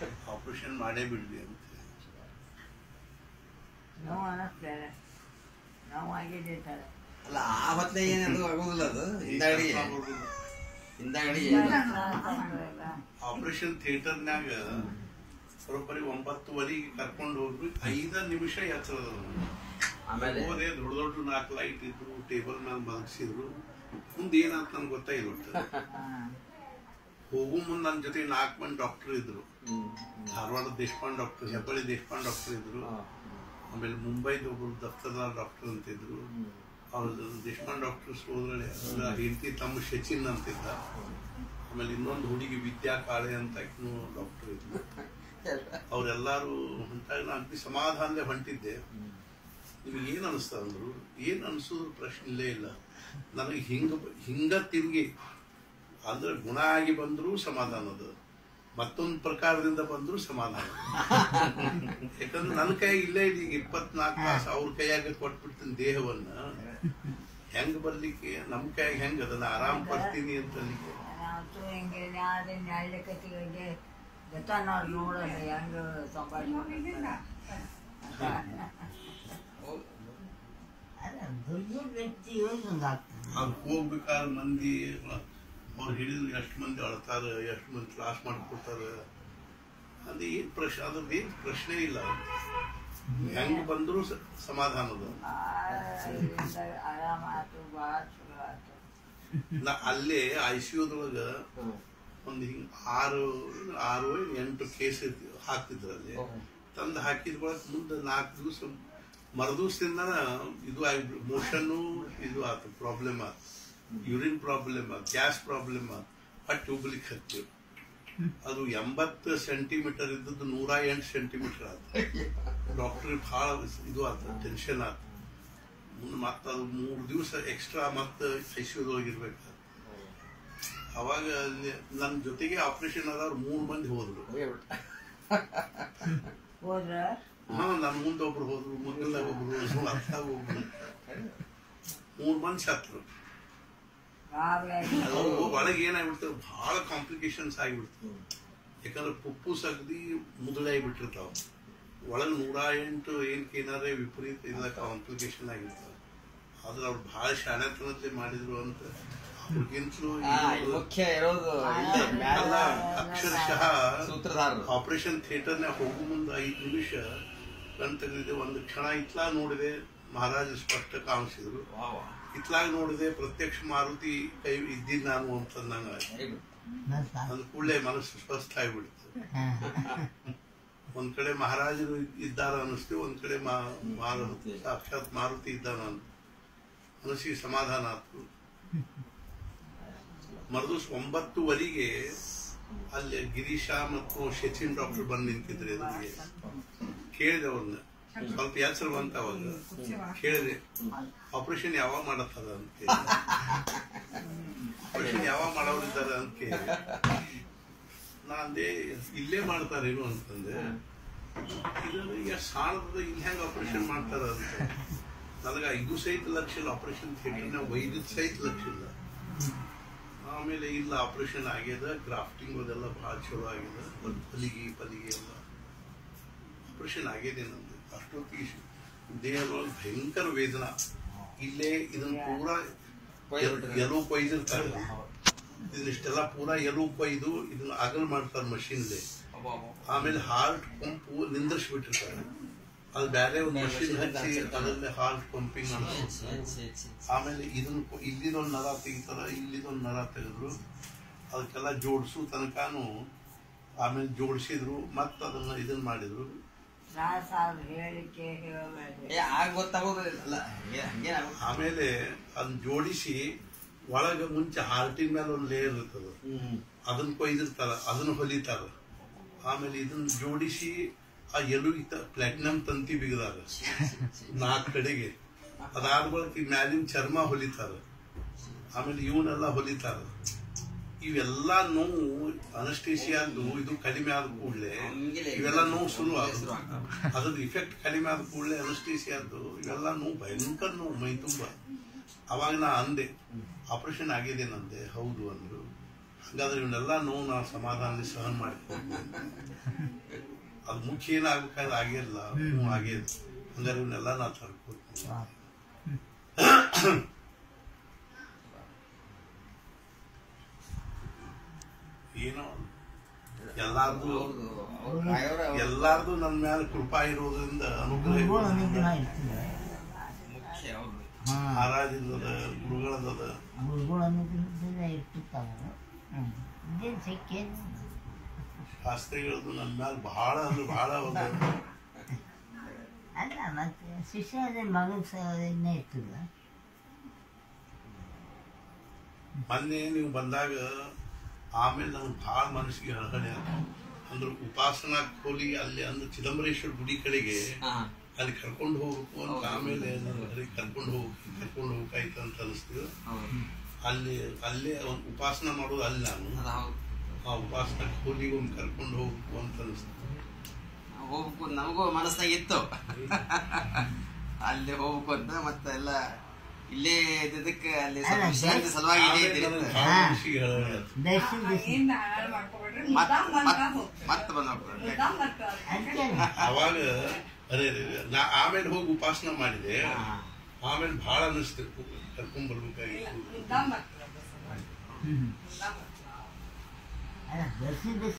Operation ಮಾಡೇ ಬಿಡ್ಲಿ ಅಂತ ನೋವು ಅನ್ನಿಸ್ತೇನೆ ನೋವಾಗಿದೆ ಸರ್ ಅಲ್ಲ ಆ ಹೊತ್ತಿನಾಗ ಏನದು ಆಗೋದಿಲ್ಲ ಅದು ಹಿಂದಾಗಡಿಗೆ ಹಿಂದಾಗಡಿಗೆ ಆಪರೇಷನ್ ಥಿಯೇಟರ್ನ್ಯಾಗ ಬರೋಬ್ಬರಿ ಒಂಬತ್ತುವರೆಗೆ ಕರ್ಕೊಂಡು ಹೋಗ್ರಿ ಐದ ನಿಮಿಷ ಎಚ್ಚರದ ಆಮೇಲೆ ಹೋದೆ ದೊಡ್ಡ ದೊಡ್ಡ ನಾಲ್ಕು ಲೈಟ್ ಇದ್ರು ಟೇಬಲ್ ಮೇಲೆ ಮಲಗಿಸಿದ್ರು ಮುಂದೆ ಏನಂತ ನನ್ಗೆ ಗೊತ್ತಾಗಿಲ್ಲ ಹೋಗು ಮುಂದೆ ನನ್ನ ಜೊತೆ ನಾಲ್ಕು ಮಂದಿ ಡಾಕ್ಟರ್ ಇದ್ರು ಹ್ಮ್. ಧಾರವಾಡ ದೇಶಪಾಂಡೆ ಡಾಕ್ಟರ್ ಹೆಬ್ಬಳ್ಳಿ ದೇಶಪಾಂಡೆ ಡಾಕ್ಟರ್ ಇದ್ರು ಹಾ. ಆಮೇಲೆ ಮುಂಬೈದ ಒಬ್ಬರು ದಫ್ತರ್ದಾರ್ ಡಾಕ್ಟರ್ ಅಂತಿದ್ರು ಹ್ಮ್. ಅವ್ರ ದೇಶಪಾಂಡೆ ಡಾಕ್ಟರ್ ಸೋದರಳೆ ಹೆಂಡತಿ ತಮ್ಮ ಶಚಿನ್ ಅಂತಿದ್ದ ಆಮೇಲೆ ಇನ್ನೊಂದು ಹುಡುಗಿ ವಿದ್ಯಾ ಕಾಳೆ ಅಂತ ಆಕಿನೂ ಡಾಕ್ಟರ್ ಇದ್ರು ಅವರೆಲ್ಲರೂ ಹೊಂಟಾಗ ನಾನು ಅಗ್ದಿ ಸಮಾಧಾನದೇ ಹೊಂಟಿದ್ದೆ ನಿಮ್ಗೆ ಏನ್ ಅನಿಸ್ತ ಅಂದ್ರು ಏನ್ ಅನ್ಸೋದ್ರ ಪ್ರಶ್ನೆ ಇಲ್ಲೇ ಇಲ್ಲ ನನಗೆ ಹಿಂಗ ಹಿಂಗ ತಿರುಗಿ ಅಂದ್ರೆ ಗುಣ ಆಗಿ ಬಂದರೂ ಸಮಾಧಾನ ಅದು ಮತ್ತೊಂದು ಪ್ರಕಾರದಿಂದ ಬಂದರೂ ಸಮಾಧಾನ ಯಾಕಂದ್ರೆ ನನ್ನ ಕೈ ಇಲ್ಲೇ ಇದೆ ಈಗ ಇಪ್ಪತ್ನಾಲ್ಕು ತಾಸು ಅವ್ರ ಕೈಯಾಗ ಕೊಟ್ಬಿಡ್ತೀನಿ ದೇಹವನ್ನ ಹೆಂಗ್ ಬರ್ಲಿಕ್ಕೆ ನಮ್ ಕೈಯಾಗ ಹೆಂಗ್ ಅದನ್ನ ಆರಾಮ್ ಪಡ್ತೀನಿ ಅಂತ ಅಲ್ಲಿಗೆ ನಾವು ಹಿಂಗೆ ಯಾರು ನ್ಯಾಯಕತೆಗಳಿಗೆ ಜೊತೆ ನೋಡೋಣ ಹೆಂಗೆ ಸಂಭಾಷಣೆ ಅವ್ರು ಹೋಗ್ಬೇಕಾದ್ರೆ ಮಂದಿ ಅವ್ರು ಹಿಡಿದು ಎಷ್ಟು ಮಂದಿ ಅಳ್ತಾರ ಎಷ್ಟು ಮಂದಿ ಕ್ಲಾಸ್ ಮಾಡ್ಕೊಡ್ತಾರ ಅದು ಏನ್ ಪ್ರಶ್ನೆ ಅದ್ರದ್ದು ಏನ್ ಪ್ರಶ್ನೆ ಇಲ್ಲ ಹೆಂಗ್ ಬಂದ್ರು ಸ- ಸಮಾಧಾನ ಅದ ಆರಾಮ ಆಯ್ತು ಭಾಳ ಚಲೋ ಆಯ್ತು ನಾ ಅಲ್ಲೇ ಐ ಸಿ ಯುದೊಳಗ ಒಂದು ಹಿಂಗ್ ಆರು ಆರು ಎಂಟು ಕೇಸ್ ಹಾಕ್ತಿದ್ರು ಅಲ್ಲಿ ತಂದು ಹಾಕಿದ ಬಳಕ ಮುಂದೆ ನಾಲ್ಕು ದಿವಸ ಮರುದಿವ್ಸದಿಂದ ಇದು ಆಗಿ ಮೋಷನ್ನು ಇದು ಆತು ಪ್ರಾಬ್ಲಮ್ ಆತು ಯೂರಿನ್ ಪ್ರಾಬ್ಲಮ್ ಆತು ಗ್ಯಾಸ್ ಪ್ರಾಬ್ಲಮ್ ಆತು ಹೊಟ್ಟೆ ಉಬ್ಲಿಕ್ಕೆ ಹತ್ತಿವು ಅದು ಎಂಬತ್ತು ಸೆಂಟಿಮೀಟರ್ ಇದ್ದದ್ದು ನೂರ ಎಂಟು ಸೆಂಟಿಮೀಟರ್ ಆತು ಡಾಕ್ಟರ್ ಬಹಳ ಇದು ಆತು ಟೆನ್ಷನ್ ಆತು ಮುಂದೆ ಮತ್ತೆ ಅದು ಮೂರು ದಿವಸ ಎಕ್ಸ್ಟ್ರಾ ಮತ್ತೆ ಐ ಸಿ ಇರ್ಬೇಕು ಅವಾಗ ಅಲ್ಲಿ ನನ್ನ ಜೊತೆಗೆ ಆಪರೇಷನ್ ಆದವ್ರು ಮೂರು ಮಂದಿ ಹೋದ್ರು ಹೋದ್ರ ಹಾ ನನ್ನ ಮುಂದೆ ಒಬ್ರು ಹೋದ್ರು ಮುಂದಿನ ಒಬ್ರು ಅರ್ಥ ಒಬ್ರು ಮೂರ್ ಮಂದಿ ಸತ್ರು ಗಾಬರಿ ಅದು ಒಳಗೆ ಏನಾಗ್ಬಿಡ್ತದೆ ಬಹಳ ಕಾಂಪ್ಲಿಕೇಶನ್ಸ್ ಆಗಿಬಿಡ್ತವೆ ಯಾಕಂದ್ರೆ ಪುಪ್ಪುಸ್ ಅಗದಿ ಮುದುಳಾಗಿಬಿಟ್ಟಿರ್ತಾವ ಒಳಗೆ ನೂರ ಎಂಟು ಏನಕ್ಕೆ ಏನಾರೇ ವಿಪರೀತ ಇಲ್ಲ ಕಾಂಪ್ಲಿಕೇಶನ್ ಆಗಿರ್ತಾವ ಆದ್ರೆ ಅವ್ರು ಬಹಳ ಶಾಣೆತನದಲ್ಲಿ ಮಾಡಿದ್ರು ಅಂತ ಅವ್ರಿಗಿಂತಲೂ ಆ, ಈ ಮುಖ್ಯ ಇರೋದು ಇಲ್ಲೇ ಮ್ಯಾಲ ಅಲ್ಲ ಅಕ್ಷರಶಃ ಸೂತ್ರಧಾರರು ಆಪರೇಷನ್ ಥಿಯೇಟರ್ನಾಗ ಹೋಗೋ ಮುಂದೆ ಐದು ನಿಮಿಷ ಕಣ್ ತೆಗೆದಿದೆ ಒಂದು ಕ್ಷಣ ಇತ್ಲಾ ನೋಡಿದೆ ಮಹಾರಾಜ ಸ್ಪಷ್ಟ ಕಾಣಿಸಿದ್ರು ವಾ ವಾ ಇತ್ಲಾಗ ನೋಡಿದೆ ಪ್ರತ್ಯಕ್ಷ ಮಾರುತಿ ಕೈ ಇದ್ದಿದ್ ನಾನು ಅಂತ ನಂಗೆ ವೆರಿ ಗುಡ್ ಅಂದ ಕೂಡಲೇ ಮನಸ್ಸು ಸ್ವಸ್ಥ ಆಗಿಬಿಡ್ತು ಒಂದ್ ಕಡೆ ಮಹಾರಾಜರು ಇದ್ದಾರ ಅನ್ನಿಸ್ತು ಒಂದ್ ಕಡೆ ಮಾ- ಮಾರು ಸಾಕ್ಷಾತ್ ಮಾರುತಿ ಇದ್ದಾನ ಅಂತ ಮನಸ್ಸಿಗೆ ಸಮಾಧಾನ ಆಯ್ತು ಮರುದಿವ್ಸ ಒಂಬತ್ತುವರೆಗೆ ಅಲ್ಲಿ ಗಿರೀಶ ಮತ್ತು ಶಚಿನ್ ಡಾಕ್ಟರ್ ಬಂದು ನಿಂತಿದ್ರು ಎದುರಿಗೆ ಕೇಳಿದೆ ಅವ್ರನ್ನ ಸ್ವಲ್ಪ ಎಚ್ಚರ ಬಂತ ಅವಾಗ ಕೇಳಿದೆ ಆಪರೇಷನ್ ಯಾವಾಗ ಮಾಡತ್ತದ ಅಂತ ಕೇಳಿದೆ ಆಪರೇಷನ್ ಯಾವಾಗ ಮಾಡೋರಿದ್ದಾರ ಅಂತ ಕೇಳಿದೆ ನಾ ಅಂದೆ ಇಲ್ಲೇ ಮಾಡ್ತಾರೇನು ಅಂತಂದೆ ಇದನ್ನು ಎಷ್ಟು ಸಾಣದ ಇಲ್ಲಿ ಹೆಂಗ್ ಆಪರೇಷನ್ ಮಾಡ್ತಾರ ಅಂತ ನನಗೆ ಐದು ಸಹಿತ ಲಕ್ಷ ಇಲ್ಲ ಆಪರೇಷನ್ ಥಿಯೇಟರ್ನ ವೈದ್ಯದ ಸಹಿತ ಲಕ್ಷ ಇಲ್ಲ ಆಮೇಲೆ ಇಲ್ಲ ಆಪರೇಷನ್ ಆಗ್ಯದ ಗ್ರಾಫ್ಟಿಂಗ್ ಅದೆಲ್ಲ ಬಹಳ ಚಲೋ ಆಗ್ಯದ ಒಂದು ಪಲಿಗೆ ಪಲಿಗೆ ಎಲ್ಲ ಆಪರೇಷನ್ ಆಗಿದೆ ನಂದು ಅಷ್ಟೊತ್ತಿಗೆ ದೇಹದೊಳಗೆ ಭಯಂಕರ ವೇದನಾ ಇಲ್ಲೇ ಇದನ್ನ ಪೂರಾ ಎಲು ಕೊಯ್ದಿರ್ತಾರೆ ಇದನ್ನಿಷ್ಟೆಲ್ಲ ಪೂರಾ ಎಲು ಕೊಯ್ದು ಇದನ್ನ ಅಗಲ್ ಮಾಡ್ತಾರೆ ಮಷಿನ್ಲೆ ಆಮೇಲೆ ಹಾರ್ಟ್ ಪಂಪು ನಿಂದ್ರಿಸ್ಬಿಟ್ಟಿರ್ತಾರೆ ಅದು ಬೇರೆ ಒಂದು ಮಷಿನ್ ಹಚ್ಚಿ ಅದರಲ್ಲಿ ಹಾರ್ಟ್ ಪಂಪಿಂಗ್ ಮಾಡ್ತಾರೆ ಆಮೇಲೆ ಇದನ್ನ ಕೊ- ಇಲ್ಲಿದೊಂದು ನರ ತೆಗಿತಾರ ಇಲ್ಲಿದೊಂದು ನರ ತೆಗೆದ್ರು ಅದಕ್ಕೆಲ್ಲ ಜೋಡಿಸು ತನಕನು ಆಮೇಲೆ ಜೋಡಿಸಿದ್ರು ಮತ್ತೆ ಅದನ್ನ ಇದನ್ನ ಮಾಡಿದ್ರು ದಾಸಾದ ಹೇಳಿಕೆ ಹೇಳಬೇಡಿ ಏ ಆಗ ಗೊತ್ತಾಗೋದಿಲ್ಲ ಹಂಗೆ ಹಂಗೇನ್ ಆಗೋದು ಆಮೇಲೆ ಅದನ್ನ ಜೋಡಿಸಿ ಒಳಗ ಮುಂಚೆ ಹಾರ್ಟಿನ ಮೇಲೆ ಒಂದು ಲೇಯರ್ ಇರ್ತದ ಹ್ಮ್ ಅದನ್ನ ಕೊಯ್ದಿರ್ತಾರ ಅದನ್ನ ಹೊಲಿತಾರ ಆಮೇಲೆ ಇದನ್ನ ಜೋಡಿಸಿ ಆ ಎಲು ಪ್ಲಾಟಿನಂ ತಂತಿ ಬಿಗದಾಗ ನಾಲ್ಕು ಕಡೆಗೆ ಅದಾದ ಬಳಿಕ ಈ ಮ್ಯಾಲಿನ ಚರ್ಮ ಹೊಲಿತಾರ ಆಮೇಲೆ ಇವನ್ನೆಲ್ಲ ಹೊಲಿತಾರ ಇವೆಲ್ಲ ನೋವು ಅನಸ್ಟೇಷಿಯಾದ್ದು ಇದು ಕಡಿಮೆ ಆದ ಕೂಡಲೇ ಇವೆಲ್ಲ ನೋವು ಶುರು ಆಗುತ್ತೆ ಅದ್ರದ್ದು ಇಫೆಕ್ಟ್ ಕಡಿಮೆ ಆದ ಕೂಡಲೇ ಅನಸ್ಟೇಷಿಯಾದ್ದು ಇವೆಲ್ಲ ನೋವು ಭಯಂಕರ ನೋವು ಮೈ ತುಂಬ ಅವಾಗ ನಾ ಅಂದೆ ಆಪರೇಷನ್ ಆಗಿದೆ ನಂದೆ ಹೌದು ಅಂದ್ರು ಹಾಗಾದ್ರೆ ಇವನ್ನೆಲ್ಲ ನೋವು ನಾವು ಸಮಾಧಾನದಲ್ಲಿ ಸಹನ ಮಾಡ್ಕೊಂಡು ಅದು ಮುಖ್ಯ ಏನಾಗಬೇಕಾದ್ರೆ ಆಗಿಲ್ಲ ನೋವು ಆಗ್ಯದ ಹಂಗಾರೆ ಇವನ್ನೆಲ್ಲ ನಾವು ತಡ್ಕೊಳ್ತೀವಿ ಏನೋ ಎಲ್ಲಾರ್ದು ಹೌದು ಅವ್ರು ಕಾಯೋರು ಅವ್ರು ಎಲ್ಲಾರ್ದು ನನ್ನ ಮೇಲೆ ಕೃಪಾ ಇರೋದ್ರಿಂದ ಅನುಗ್ರಹ ಗುರುಗಳು ಅನುಗ್ರಹ ಇರೋದ್ರಿಂದ ಇರ್ತದೆ ಮುಖ್ಯ ಅವ್ರು ಹಾಂ ಮಹಾರಾಜದ ಗುರುಗಳದ ಗುರುಗಳು ಅನುಗ್ರಹದಿಂದ ಇರ್ತಿರ್ತಾವೆ ಹ್ಞೂ ಇದೇನು ಸಿಕ್ಕೇನು ಶಾಸ್ತ್ರಿಗಳದ್ದು ನನ್ನ ಮೇಲೆ ಬಹಳ ಅಂದ್ರೆ ಬಹಳ ಒಂದು ಅಲ್ಲ ಮತ್ತೆ ಶಿಷ್ಯದ ಮಗನ ಸಹನೆ ಇರ್ತದೆ ಮೊನ್ನೆ ನೀವು ಬಂದಾಗ ಆಮೇಲೆ ನನಗೆ ಭಾಳ ಮನಸ್ಸಿಗೆ ಹಳಹಳಿ ಆಯ್ತು ಅಂದ್ರೆ ಉಪಾಸನಾ ಕೋಲಿ ಅಲ್ಲಿ ಅಂದ್ರೆ ಚಿದಂಬರೇಶ್ವರ ಗುಡಿ ಕಡೆಗೆ ಹಾ ಅಲ್ಲಿ ಕರ್ಕೊಂಡು ಹೋಗ್ಬೇಕು ಅಂತ ಆಮೇಲೆ ನನ್ನ ಹರಿ ಕರ್ಕೊಂಡು ಹೋಗ್ ಕರ್ಕೊಂಡು ಹೋಗ್ಬೇಕಾಯ್ತು ಅಂತ ಅನಿಸ್ತು ಹೌದು ಅಲ್ಲಿ ಅಲ್ಲೇ ಒಂದು ಉಪಾಸನ ಮಾಡೋದು ಅಲ್ಲಿ ನಾನು ಅದು ಹೌದು ಆ ಉಪಾಸನಾ ಕೋಲಿಗೆ ಒಂದು ಕರ್ಕೊಂಡು ಹೋಗ್ಬೇಕು ಅಂತ ಅನಿಸ್ತು ಹೋಗ್ಬೇಕು ಅಂತ ನಮಗೂ ಮನಸ್ಸಾಗ ಇತ್ತು ಅಲ್ಲಿ ಹೋಗ್ಬೇಕು ಅಂತ ಮತ್ತೆ ಎಲ್ಲ ಇಲ್ಲೇ ಇದ್ದಿದ್ದಕ್ಕೆ ಅಲ್ಲಿ ಸ್ವಲ್ಪ ಅಲ್ಲ, ವಿಶ್ರಾಂತಿ ಸಲುವಾಗಿ ಇಲ್ಲೇ ಆಮೇಲೆ ನನಗೆ ಇದ್ದಿರುತ್ತೆ ಭಾಳ ಮನಸ್ಸಿಗೆ ಹಳಹಳಿ ಆಯ್ತು ದರ್ಶನ ದರ್ಶನ ಮತ್ತೆ ಮತ್ತೆ ಬಂದು ಹೋಗ್ತಾರೆ ಅದಕ್ಕೆ ಅವಾಗ ಅದೇ ಅದೇ ಅದೇ. ನಾ ಆಮೇಲೆ ಹೋಗಿ ಉಪಾಸನ ಮಾಡಿದೆ ಹಾ. ಆಮೇಲೆ ಬಹಳ ಅನಿಸ್ತಿತ್ತು ಕರ್ಕೊಂಡ್ ಬರ್ಬೇಕಾಗಿತ್ತು ಹ್ಞೂ ಅಲ್ಲ ದರ್ಶನ ದರ್ಶನ